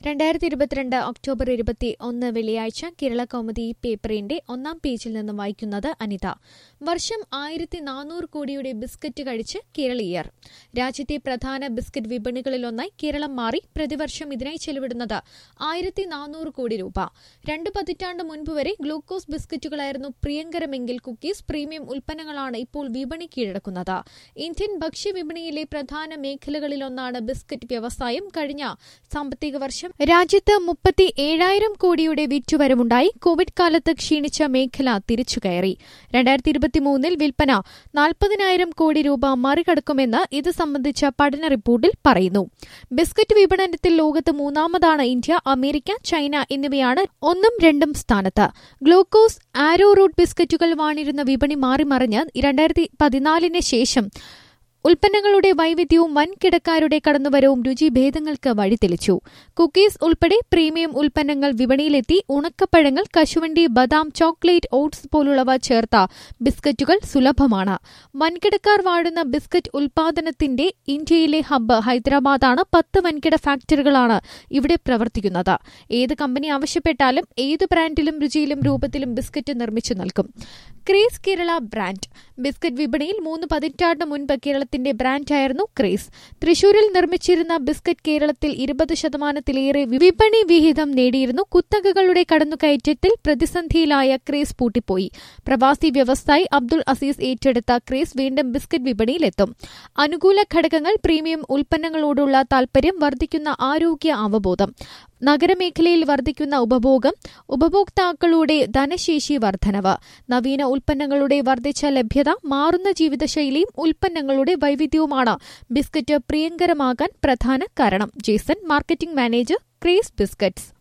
രണ്ടായിരത്തി ഇരുപത്തിരണ്ട് ഒക്ടോബർ ഇരുപത്തി ഒന്ന് വെള്ളിയാഴ്ച കേരള കൗമുദി പേപ്പറിന്റെ ഒന്നാം പേജിൽ നിന്നും വായിക്കുന്നത് അനിത വർഷം ആയിരത്തി നാനൂറ് കോടിയുടെ ബിസ്ക്കറ്റ് കഴിച്ച് കേരളീയർ രാജ്യത്തെ പ്രധാന ബിസ്ക്കറ്റ് വിപണികളിലൊന്നായി കേരളം മാറി പ്രതിവർഷം ഇതിനായി ചെലവിടുന്നത് ആയിരത്തി നാനൂറ് കോടി രൂപ രണ്ട് പതിറ്റാണ്ട് മുൻപ് വരെ ഗ്ലൂക്കോസ് ബിസ്ക്കറ്റുകളായിരുന്നു പ്രിയങ്കരമെങ്കിൽ കുക്കീസ് പ്രീമിയം ഉൽപ്പന്നങ്ങളാണ് ഇപ്പോൾ വിപണി കീഴടക്കുന്നത് ഇന്ത്യൻ ഭക്ഷ്യവിപണിയിലെ പ്രധാന മേഖലകളിലൊന്നാണ് ബിസ്ക്കറ്റ് വ്യവസായം കഴിഞ്ഞ സാമ്പത്തിക വർഷം രാജ്യത്ത് മുപ്പത്തി ഏഴായിരം കോടിയുടെ വിറ്റുവരവുണ്ടായി കോവിഡ് കാലത്ത് ക്ഷീണിച്ച മേഖല തിരിച്ചുകയറി രണ്ടായിരത്തി ഇരുപത്തിമൂന്നിൽ വിൽപ്പന നാൽപ്പതിനായിരം കോടി രൂപ മറികടക്കുമെന്ന് ഇത് സംബന്ധിച്ച പഠന റിപ്പോർട്ടിൽ പറയുന്നു ബിസ്ക്കറ്റ് വിപണനത്തിൽ ലോകത്ത് മൂന്നാമതാണ് ഇന്ത്യ അമേരിക്ക ചൈന എന്നിവയാണ് ഒന്നും രണ്ടും സ്ഥാനത്ത് ഗ്ലൂക്കോസ് ആരോ റൂട്ട് ബിസ്ക്കറ്റുകൾ വാണിരുന്ന വിപണി മാറിമറിഞ്ഞ് രണ്ടായിരത്തി പതിനാലിന് ശേഷം ഉൽപ്പന്നങ്ങളുടെ വൈവിധ്യവും വൻകിടക്കാരുടെ കടന്നുവരവും രുചിഭേദങ്ങൾക്ക് വഴിതെളിച്ചു കുക്കീസ് ഉൾപ്പെടെ പ്രീമിയം ഉൽപ്പന്നങ്ങൾ വിപണിയിലെത്തി ഉണക്കപ്പഴങ്ങൾ കശുവണ്ടി ബദാം ചോക്ലേറ്റ് ഓട്സ് പോലുള്ളവ ചേർത്ത ബിസ്ക്കറ്റുകൾ സുലഭമാണ് വൻകിടക്കാർ വാഴുന്ന ബിസ്ക്കറ്റ് ഉൽപാദനത്തിന്റെ ഇന്ത്യയിലെ ഹബ്ബ് ഹൈദരാബാദാണ് പത്ത് വൻകിട ഫാക്ടറികളാണ് ഇവിടെ പ്രവർത്തിക്കുന്നത് ഏത് കമ്പനി ആവശ്യപ്പെട്ടാലും ഏത് ബ്രാൻഡിലും രുചിയിലും രൂപത്തിലും ബിസ്ക്കറ്റ് നിർമ്മിച്ചു നൽകും ക്രീസ് കേരള ബ്രാൻഡ് ബിസ്ക്കറ്റ് വിപണിയിൽ മൂന്ന് പതിറ്റാണ്ട് മുൻപ് കേരളത്തിന്റെ ബ്രാൻഡായിരുന്നു ക്രീസ് തൃശൂരിൽ നിർമ്മിച്ചിരുന്ന ബിസ്ക്കറ്റ് കേരളത്തിൽ ഇരുപത് ശതമാനത്തിലേറെ വിപണി വിഹിതം നേടിയിരുന്നു കുത്തകകളുടെ കടന്നുകയറ്റത്തിൽ പ്രതിസന്ധിയിലായ ക്രീസ് പൂട്ടിപ്പോയി പ്രവാസി വ്യവസായി അബ്ദുൾ അസീസ് ഏറ്റെടുത്ത ക്രീസ് വീണ്ടും ബിസ്ക്കറ്റ് വിപണിയിലെത്തും അനുകൂല ഘടകങ്ങൾ പ്രീമിയം ഉൽപ്പന്നങ്ങളോടുള്ള താൽപര്യം വർദ്ധിക്കുന്ന ആരോഗ്യ അവബോധം നഗരമേഖലയിൽ വർദ്ധിക്കുന്ന ഉപഭോഗം ഉപഭോക്താക്കളുടെ ധനശേഷി വർധനവ് നവീന ഉൽപ്പന്നങ്ങളുടെ വർദ്ധിച്ച ലഭ്യത മാറുന്ന ജീവിതശൈലിയും ഉൽപ്പന്നങ്ങളുടെ വൈവിധ്യവുമാണ് ബിസ്ക്കറ്റ് പ്രിയങ്കരമാകാൻ പ്രധാന കാരണം ജേസൺ മാർക്കറ്റിംഗ് മാനേജർ ക്രീസ് ബിസ്ക്കറ്റ്സ്